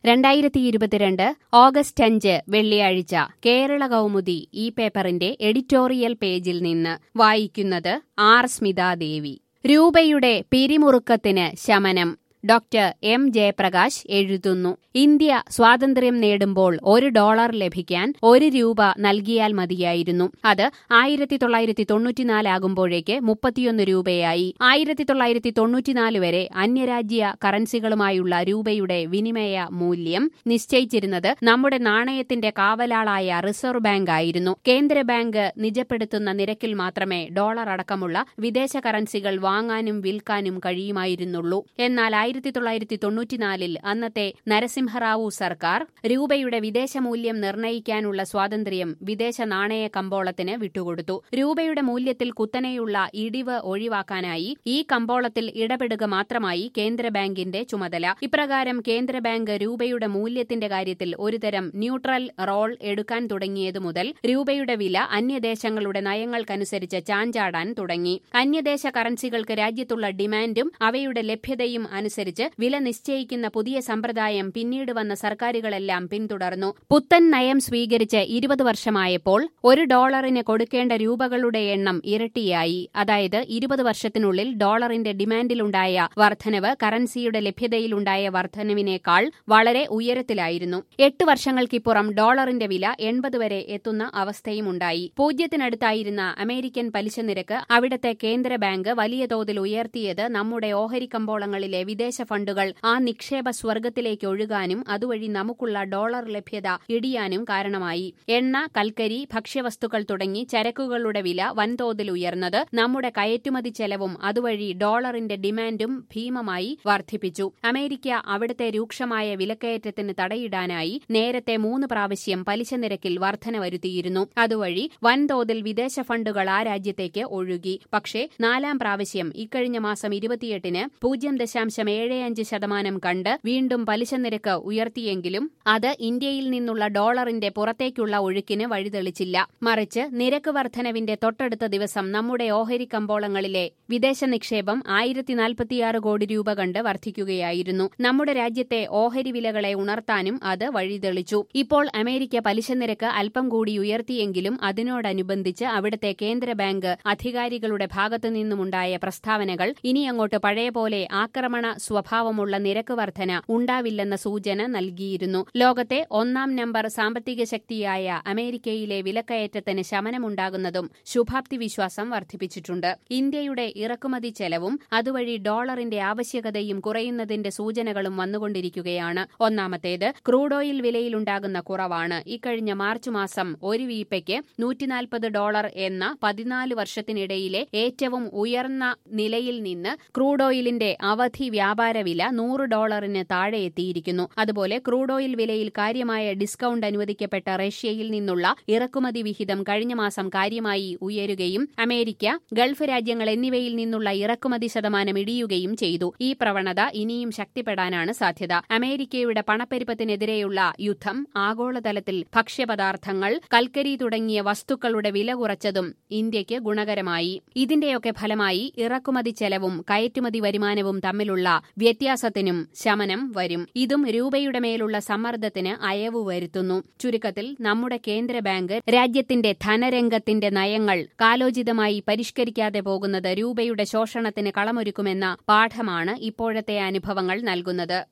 രണ്ടായിരത്തി ഇരുപത്തിരണ്ട് ഓഗസ്റ്റ് അഞ്ച് വെള്ളിയാഴ്ച കേരള കൗമുദി ഈ പേപ്പറിന്റെ എഡിറ്റോറിയൽ പേജിൽ നിന്ന് വായിക്കുന്നത് ആർ സ്മിതാദേവി രൂപയുടെ പിരിമുറുക്കത്തിന് ശമനം ഡോക്ടർ എം ജയപ്രകാശ് എഴുതുന്നു ഇന്ത്യ സ്വാതന്ത്ര്യം നേടുമ്പോൾ ഒരു ഡോളർ ലഭിക്കാൻ ഒരു രൂപ നൽകിയാൽ മതിയായിരുന്നു അത് ആയിരത്തി തൊള്ളായിരത്തി തൊണ്ണൂറ്റിനാലാകുമ്പോഴേക്ക് മുപ്പത്തിയൊന്ന് രൂപയായി ആയിരത്തി തൊള്ളായിരത്തി തൊണ്ണൂറ്റിനാല് വരെ അന്യരാജ്യ കറൻസികളുമായുള്ള രൂപയുടെ വിനിമയ മൂല്യം നിശ്ചയിച്ചിരുന്നത് നമ്മുടെ നാണയത്തിന്റെ കാവലാളായ റിസർവ് ബാങ്ക് ആയിരുന്നു കേന്ദ്ര ബാങ്ക് നിജപ്പെടുത്തുന്ന നിരക്കിൽ മാത്രമേ ഡോളർ അടക്കമുള്ള വിദേശ കറൻസികൾ വാങ്ങാനും വിൽക്കാനും കഴിയുമായിരുന്നുള്ളൂ എന്നാൽ ആയിരത്തി തൊള്ളായിരത്തി തൊണ്ണൂറ്റിനാലിൽ അന്നത്തെ നരസിംഹറാവു സർക്കാർ രൂപയുടെ വിദേശ മൂല്യം നിർണ്ണയിക്കാനുള്ള സ്വാതന്ത്ര്യം വിദേശ നാണയ കമ്പോളത്തിന് വിട്ടുകൊടുത്തു രൂപയുടെ മൂല്യത്തിൽ കുത്തനെയുള്ള ഇടിവ് ഒഴിവാക്കാനായി ഈ കമ്പോളത്തിൽ ഇടപെടുക മാത്രമായി കേന്ദ്ര ബാങ്കിന്റെ ചുമതല ഇപ്രകാരം കേന്ദ്ര ബാങ്ക് രൂപയുടെ മൂല്യത്തിന്റെ കാര്യത്തിൽ ഒരുതരം ന്യൂട്രൽ റോൾ എടുക്കാൻ തുടങ്ങിയതു മുതൽ രൂപയുടെ വില അന്യദേശങ്ങളുടെ നയങ്ങൾക്കനുസരിച്ച് ചാഞ്ചാടാൻ തുടങ്ങി അന്യദേശ കറൻസികൾക്ക് രാജ്യത്തുള്ള ഡിമാൻഡും അവയുടെ ലഭ്യതയും അനുസരിച്ച് വില നിശ്ചയിക്കുന്ന പുതിയ സമ്പ്രദായം പിന്നീട് വന്ന സർക്കാരുകളെല്ലാം പിന്തുടർന്നു പുത്തൻ നയം സ്വീകരിച്ച് ഇരുപത് വർഷമായപ്പോൾ ഒരു ഡോളറിന് കൊടുക്കേണ്ട രൂപകളുടെ എണ്ണം ഇരട്ടിയായി അതായത് ഇരുപത് വർഷത്തിനുള്ളിൽ ഡോളറിന്റെ ഡിമാൻഡിലുണ്ടായ വർധനവ് കറൻസിയുടെ ലഭ്യതയിലുണ്ടായ വർധനവിനേക്കാൾ വളരെ ഉയരത്തിലായിരുന്നു എട്ട് വർഷങ്ങൾക്കിപ്പുറം ഡോളറിന്റെ വില എൺപത് വരെ എത്തുന്ന അവസ്ഥയുമുണ്ടായി പൂജ്യത്തിനടുത്തായിരുന്ന അമേരിക്കൻ പലിശ നിരക്ക് അവിടത്തെ കേന്ദ്ര ബാങ്ക് വലിയ തോതിൽ ഉയർത്തിയത് നമ്മുടെ ഓഹരി കമ്പോളങ്ങളിലെ വിദേശ ഫണ്ടുകൾ ആ നിക്ഷേപ സ്വർഗത്തിലേക്ക് ഒഴുകാനും അതുവഴി നമുക്കുള്ള ഡോളർ ലഭ്യത ഇടിയാനും കാരണമായി എണ്ണ കൽക്കരി ഭക്ഷ്യവസ്തുക്കൾ തുടങ്ങി ചരക്കുകളുടെ വില വൻതോതിൽ ഉയർന്നത് നമ്മുടെ കയറ്റുമതി ചെലവും അതുവഴി ഡോളറിന്റെ ഡിമാൻഡും ഭീമമായി വർദ്ധിപ്പിച്ചു അമേരിക്ക അവിടുത്തെ രൂക്ഷമായ വിലക്കയറ്റത്തിന് തടയിടാനായി നേരത്തെ മൂന്ന് പ്രാവശ്യം പലിശ നിരക്കിൽ വർധന വരുത്തിയിരുന്നു അതുവഴി വൻതോതിൽ വിദേശ ഫണ്ടുകൾ ആ രാജ്യത്തേക്ക് ഒഴുകി പക്ഷേ നാലാം പ്രാവശ്യം ഇക്കഴിഞ്ഞ മാസം ഇരുപത്തിയെട്ടിന് പൂജ്യം ദശാംശം ഏഴ് അഞ്ച് ശതമാനം കണ്ട് വീണ്ടും പലിശ നിരക്ക് ഉയർത്തിയെങ്കിലും അത് ഇന്ത്യയിൽ നിന്നുള്ള ഡോളറിന്റെ പുറത്തേക്കുള്ള ഒഴുക്കിന് വഴിതെളിച്ചില്ല മറിച്ച് നിരക്ക് വർധനവിന്റെ തൊട്ടടുത്ത ദിവസം നമ്മുടെ ഓഹരി കമ്പോളങ്ങളിലെ വിദേശ നിക്ഷേപം ആയിരത്തി നാൽപ്പത്തിയാറ് കോടി രൂപ കണ്ട് വർദ്ധിക്കുകയായിരുന്നു നമ്മുടെ രാജ്യത്തെ ഓഹരി വിലകളെ ഉണർത്താനും അത് വഴിതെളിച്ചു ഇപ്പോൾ അമേരിക്ക പലിശ നിരക്ക് അല്പം കൂടി ഉയർത്തിയെങ്കിലും അതിനോടനുബന്ധിച്ച് അവിടുത്തെ കേന്ദ്ര ബാങ്ക് അധികാരികളുടെ ഭാഗത്തു നിന്നുമുണ്ടായ പ്രസ്താവനകൾ ഇനിയങ്ങോട്ട് പഴയ പോലെ ആക്രമണ സ്വഭാവമുള്ള നിരക്ക് വർധന ഉണ്ടാവില്ലെന്ന സൂചന നൽകിയിരുന്നു ലോകത്തെ ഒന്നാം നമ്പർ സാമ്പത്തിക ശക്തിയായ അമേരിക്കയിലെ വിലക്കയറ്റത്തിന് ശമനമുണ്ടാകുന്നതും ശുഭാപ്തി വിശ്വാസം വർദ്ധിപ്പിച്ചിട്ടുണ്ട് ഇന്ത്യയുടെ ഇറക്കുമതി ചെലവും അതുവഴി ഡോളറിന്റെ ആവശ്യകതയും കുറയുന്നതിന്റെ സൂചനകളും വന്നുകൊണ്ടിരിക്കുകയാണ് ഒന്നാമത്തേത് ക്രൂഡ് ഓയിൽ വിലയിലുണ്ടാകുന്ന കുറവാണ് ഇക്കഴിഞ്ഞ മാർച്ച് മാസം ഒരു വീപ്പയ്ക്ക് നൂറ്റിനാൽപ്പത് ഡോളർ എന്ന പതിനാല് വർഷത്തിനിടയിലെ ഏറ്റവും ഉയർന്ന നിലയിൽ നിന്ന് ക്രൂഡ് ഓയിലിന്റെ അവധി വ്യാപാര വില നൂറ് ഡോളറിന് താഴെ എത്തിയിരിക്കുന്നു അതുപോലെ ക്രൂഡ് ഓയിൽ വിലയിൽ കാര്യമായ ഡിസ്കൌണ്ട് അനുവദിക്കപ്പെട്ട റഷ്യയിൽ നിന്നുള്ള ഇറക്കുമതി വിഹിതം കഴിഞ്ഞ മാസം കാര്യമായി ഉയരുകയും അമേരിക്ക ഗൾഫ് രാജ്യങ്ങൾ എന്നിവയിൽ നിന്നുള്ള ഇറക്കുമതി ശതമാനം ഇടിയുകയും ചെയ്തു ഈ പ്രവണത ഇനിയും ശക്തിപ്പെടാനാണ് സാധ്യത അമേരിക്കയുടെ പണപ്പെരുപ്പത്തിനെതിരെയുള്ള യുദ്ധം ആഗോളതലത്തിൽ ഭക്ഷ്യപദാർത്ഥങ്ങൾ കൽക്കരി തുടങ്ങിയ വസ്തുക്കളുടെ വില കുറച്ചതും ഇന്ത്യക്ക് ഗുണകരമായി ഇതിന്റെയൊക്കെ ഫലമായി ഇറക്കുമതി ചെലവും കയറ്റുമതി വരുമാനവും തമ്മിലുള്ള വ്യത്യാസത്തിനും ശമനം വരും ഇതും രൂപയുടെ മേലുള്ള സമ്മർദ്ദത്തിന് അയവ് വരുത്തുന്നു ചുരുക്കത്തിൽ നമ്മുടെ കേന്ദ്ര ബാങ്ക് രാജ്യത്തിന്റെ ധനരംഗത്തിന്റെ നയങ്ങൾ കാലോചിതമായി പരിഷ്കരിക്കാതെ പോകുന്നത് രൂപയുടെ ശോഷണത്തിന് കളമൊരുക്കുമെന്ന പാഠമാണ് ഇപ്പോഴത്തെ അനുഭവങ്ങൾ നൽകുന്നത്